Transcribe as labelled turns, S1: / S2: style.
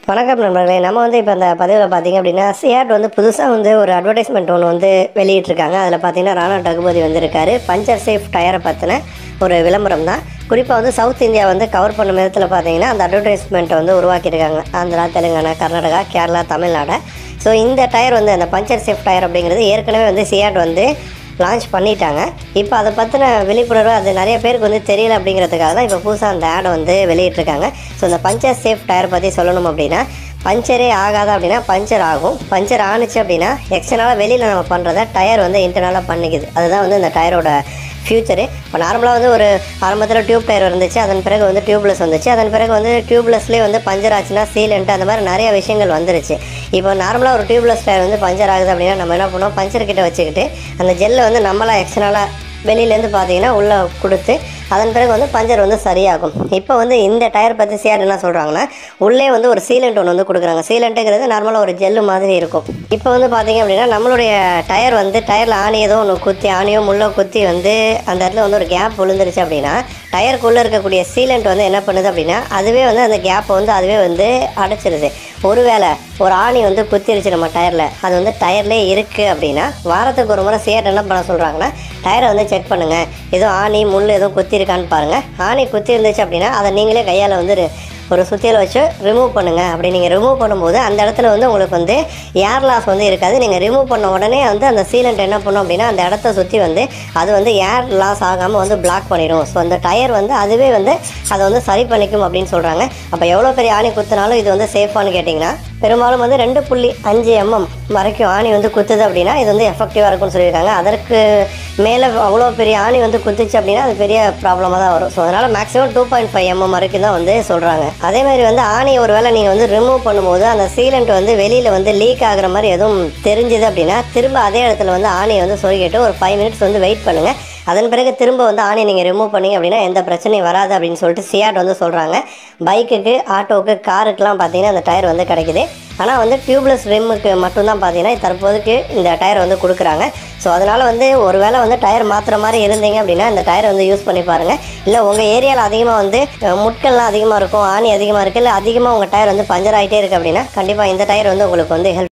S1: வணக்கம் நண்பர்களே நம்ம வந்து இப்போ இந்த பதிவில் பார்த்தீங்க அப்படின்னா சியாட் வந்து புதுசாக வந்து ஒரு அட்வர்டைஸ்மெண்ட் ஒன்று வந்து வெளியிட்டிருக்காங்க அதில் பார்த்தீங்கன்னா ராணா டகுபதி வந்திருக்காரு பஞ்சர் சேஃப் டயரை பற்றின ஒரு விளம்பரம் தான் குறிப்பாக வந்து சவுத் இந்தியா வந்து கவர் பண்ண விதத்தில் பார்த்தீங்கன்னா அந்த அட்வர்டைஸ்மெண்ட்டை வந்து உருவாக்கியிருக்காங்க ஆந்திரா தெலுங்கானா கர்நாடகா கேரளா தமிழ்நாடு ஸோ இந்த டயர் வந்து அந்த பஞ்சர் சேஃப் டயர் அப்படிங்கிறது ஏற்கனவே வந்து சியாட் வந்து லான்ச் பண்ணிட்டாங்க இப்போ அதை பற்றின விழிப்புணர்வு அது நிறைய பேருக்கு வந்து தெரியல அப்படிங்கிறதுக்காக தான் இப்போ புதுசாக அந்த ஆடை வந்து வெளியிட்டிருக்காங்க ஸோ இந்த பஞ்சர் சேஃப் டயர் பற்றி சொல்லணும் அப்படின்னா பஞ்சரே ஆகாது அப்படின்னா பஞ்சர் ஆகும் பஞ்சர் ஆணுச்சு அப்படின்னா எக்ஸ்டர்னலாக வெளியில் நம்ம பண்ணுறத டயர் வந்து இன்டர்னலாக பண்ணிக்குது அதுதான் வந்து இந்த டயரோட ஃபியூச்சரு இப்போ நார்மலாக வந்து ஒரு ஆரம்பத்தில் டியூப் டயர் இருந்துச்சு அதன் பிறகு வந்து டியூப்லெஸ் வந்துச்சு அதன் பிறகு வந்து டியூப்லெஸ்லேயே வந்து பஞ்சர் ஆச்சுன்னா சீலண்ட் அந்த மாதிரி நிறைய விஷயங்கள் வந்துருச்சு இப்போ நார்மலாக ஒரு டியூப்லெஸ் டயர் வந்து பஞ்சர் ஆகுது அப்படின்னா நம்ம என்ன பண்ணுவோம் பஞ்சர் கிட்ட வச்சுக்கிட்டு அந்த ஜெல்லை வந்து நம்மளாக எக்ஸ்டர்னலாக வெளியிலேருந்து பார்த்தீங்கன்னா உள்ளே கொடுத்து அதன் பிறகு வந்து பஞ்சர் வந்து சரியாகும் இப்போ வந்து இந்த டயர் பற்றி சிஆர் என்ன சொல்கிறாங்கன்னா உள்ளே வந்து ஒரு சீலண்ட் ஒன்று வந்து கொடுக்குறாங்க சீலண்ட்டுங்கிறது நார்மலாக ஒரு ஜெல்லு மாதிரி இருக்கும் இப்போ வந்து பார்த்தீங்க அப்படின்னா நம்மளுடைய டயர் வந்து டயரில் ஆணி ஏதோ ஒன்று குத்தி ஆணியோ முள்ளோ குத்தி வந்து அந்த இடத்துல வந்து ஒரு கேப் விழுந்துருச்சு அப்படின்னா டயருக்குள்ளே இருக்கக்கூடிய சீலண்ட் வந்து என்ன பண்ணுது அப்படின்னா அதுவே வந்து அந்த கேப்பை வந்து அதுவே வந்து அடைச்சிருது ஒருவேளை ஒரு ஆணி வந்து குத்திருச்சு நம்ம டயரில் அது வந்து டயர்லேயே இருக்குது அப்படின்னா வாரத்துக்கு ஒரு முறை சேர் என்ன பண்ண சொல்கிறாங்கன்னா டயரை வந்து செக் பண்ணுங்கள் எதுவும் ஆணி முள் எதுவும் குத்திருக்கான்னு பாருங்கள் ஆணி குத்தி இருந்துச்சு அப்படின்னா அதை நீங்களே கையால் வந்து ரி- ஒரு சுத்தியில் வச்சு ரிமூவ் பண்ணுங்கள் அப்படி நீங்கள் ரிமூவ் பண்ணும்போது அந்த இடத்துல வந்து உங்களுக்கு வந்து ஏர் லாஸ் வந்து இருக்காது நீங்கள் ரிமூவ் பண்ண உடனே வந்து அந்த சீலண்ட் என்ன பண்ணும் அப்படின்னா அந்த இடத்த சுற்றி வந்து அது வந்து ஏர் லாஸ் ஆகாமல் வந்து பிளாக் பண்ணிடும் ஸோ அந்த டயர் வந்து அதுவே வந்து அதை வந்து சரி பண்ணிக்கும் அப்படின்னு சொல்கிறாங்க அப்போ எவ்வளோ பெரிய ஆணி குத்தினாலும் இது வந்து சேஃபானு கேட்டிங்கன்னா பெரும்பாலும் வந்து ரெண்டு புள்ளி அஞ்சு எம்எம் வரைக்கும் ஆணி வந்து குத்துது அப்படின்னா இது வந்து எஃபெக்டிவாக இருக்கும்னு சொல்லியிருக்காங்க அதற்கு மேலே அவ்வளோ பெரிய ஆணி வந்து குத்துச்சு அப்படின்னா அது பெரிய ப்ராப்ளமாக தான் வரும் ஸோ அதனால் maximum two point five mm வரைக்கும் தான் வந்து சொல்கிறாங்க அதே மாதிரி வந்து ஆணி ஒரு வேளை நீங்கள் வந்து ரிமூவ் பண்ணும்போது அந்த சீலண்ட் வந்து வெளியில் வந்து லீக் ஆகுற மாதிரி எதுவும் தெரிஞ்சுது அப்படின்னா திரும்ப அதே இடத்துல வந்து ஆணியை வந்து சொருகிட்டு ஒரு ஃபைவ் மினிட்ஸ் வந்து வெயிட் பண்ணுங்கள் அதன் பிறகு திரும்ப வந்து ஆணி நீங்கள் ரிமூவ் பண்ணீங்க அப்படின்னா எந்த பிரச்சனையும் வராது அப்படின்னு சொல்லிட்டு சியாட் வந்து சொல்கிறாங்க பைக்குக்கு ஆட்டோவுக்கு காருக்கெலாம் பார்த்தீங்கன்னா அந்த டயர் வந்து கிடைக்குது ஆனால் வந்து டியூப்லெஸ் ரிம்முக்கு மட்டும்தான் பார்த்தீங்கன்னா தற்போதைக்கு இந்த டயர் வந்து கொடுக்குறாங்க ஸோ அதனால் வந்து ஒருவேளை வந்து டயர் மாற்றுற மாதிரி இருந்தீங்க அப்படின்னா இந்த டயர் வந்து யூஸ் பண்ணி பாருங்கள் இல்லை உங்கள் ஏரியாவில் அதிகமாக வந்து அஹ், முட்கள்லாம் அதிகமாக இருக்கும் ஆணி அதிகமாக இருக்குது இல்லை அதிகமாக உங்கள் டயர் வந்து பஞ்சர் ஆகிட்டே இருக்குது அப்படின்னா கண்டிப்பாக இந்த டயர் வந்து உங்களுக்கு வந்து ஹெல்ப்